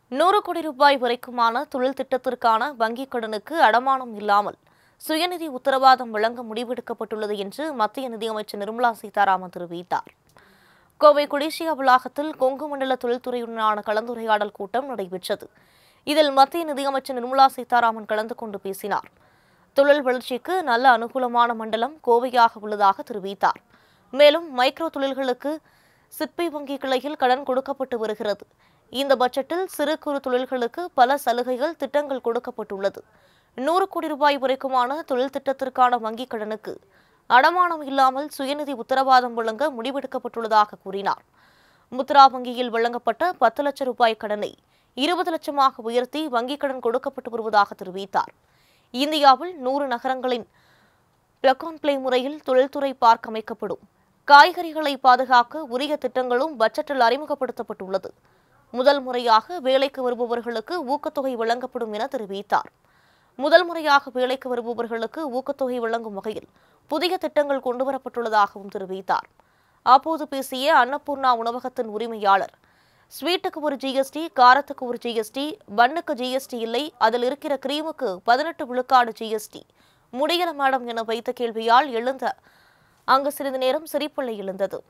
நூறு கோடி ரூபாய் வரைக்குமான தொழில் திட்டத்திற்கான வங்கிக் கடனுக்கு அடமானம் இல்லாமல் சுயநிதி உத்தரவாதம் வழங்க முடிவெடுக்கப்பட்டுள்ளது என்று மத்திய நிதியமைச்சர் நிர்மலா சீதாராமன் தெரிவித்தார் கோவை கொடிசியா வளாகத்தில் கொங்கு மண்டல தொழில்துறையுடனான கலந்துரையாடல் கூட்டம் நடைபெற்றது இதில் மத்திய நிதியமைச்சர் நிர்மலா சீதாராமன் கலந்து கொண்டு பேசினார் தொழில் வளர்ச்சிக்கு நல்ல அனுகூலமான மண்டலம் கோவையாக உள்ளதாக தெரிவித்தார் மேலும் மைக்ரோ தொழில்களுக்கு சிப்பி வங்கி கிளையில் கடன் கொடுக்கப்பட்டு வருகிறது இந்த பட்ஜெட்டில் சிறு குறு தொழில்களுக்கு பல சலுகைகள் திட்டங்கள் கொடுக்கப்பட்டுள்ளது நூறு கோடி ரூபாய் வரைக்குமான தொழில் திட்டத்திற்கான வங்கிக் கடனுக்கு அடமானம் இல்லாமல் சுயநிதி உத்தரவாதம் வழங்க முடிவெடுக்கப்பட்டுள்ளதாக கூறினார் முத்ரா வங்கியில் வழங்கப்பட்ட பத்து லட்சம் ரூபாய் கடனை இருபது லட்சமாக உயர்த்தி வங்கிக் கடன் கொடுக்கப்பட்டு வருவதாக தெரிவித்தார் இந்தியாவில் நூறு நகரங்களின் பிளக் ஆன் பிளே முறையில் தொழில்துறை பார்க் அமைக்கப்படும் காய்கறிகளை பாதுகாக்க உரிய திட்டங்களும் பட்ஜெட்டில் அறிமுகப்படுத்தப்பட்டுள்ளது முதல் முறையாக வேலைக்கு வருபவர்களுக்கு ஊக்கத்தொகை வழங்கப்படும் என தெரிவித்தார் முதல் முறையாக வேலைக்கு வருபவர்களுக்கு ஊக்கத்தொகை வழங்கும் வகையில் புதிய திட்டங்கள் கொண்டுவரப்பட்டுள்ளதாகவும் தெரிவித்தார் அப்போது பேசிய அன்னபூர்ணா உணவகத்தின் உரிமையாளர் ஸ்வீட்டுக்கு ஒரு ஜிஎஸ்டி காரத்துக்கு ஒரு ஜிஎஸ்டி பன்னுக்கு ஜிஎஸ்டி இல்லை அதில் இருக்கிற கிரீமுக்கு பதினெட்டு விழுக்காடு ஜிஎஸ்டி முடியல மேடம் என வைத்த கேள்வியால் எழுந்த அங்கு சிறிது நேரம் சிரிப்பலை எழுந்தது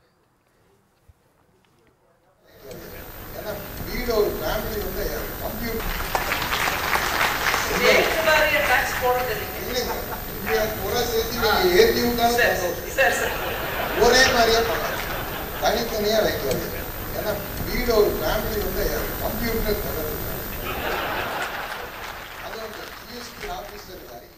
ஏன்னா வீடு ஒரு ஃபேமிலி வந்து கம்ப்யூட்டர் எட்டு மாதிரி டாக்ஸ் போடுறது இல்லைங்க இல்லைங்க இந்தியா பூரா சேர்த்து நீங்கள் ஏற்றி விட்டாலும் சார் சந்தோஷம். சார் சார் ஒரே மாதிரியே பண்ணலாம் தனித்தனியாக வைக்காது ஏன்னா வீடு ஒரு ஃபேமிலி வந்து கம்ப்யூட்டர் தொடர்பு அது வந்து ஜிஎஸ்டி ஆஃபீஸர் அறிக்கை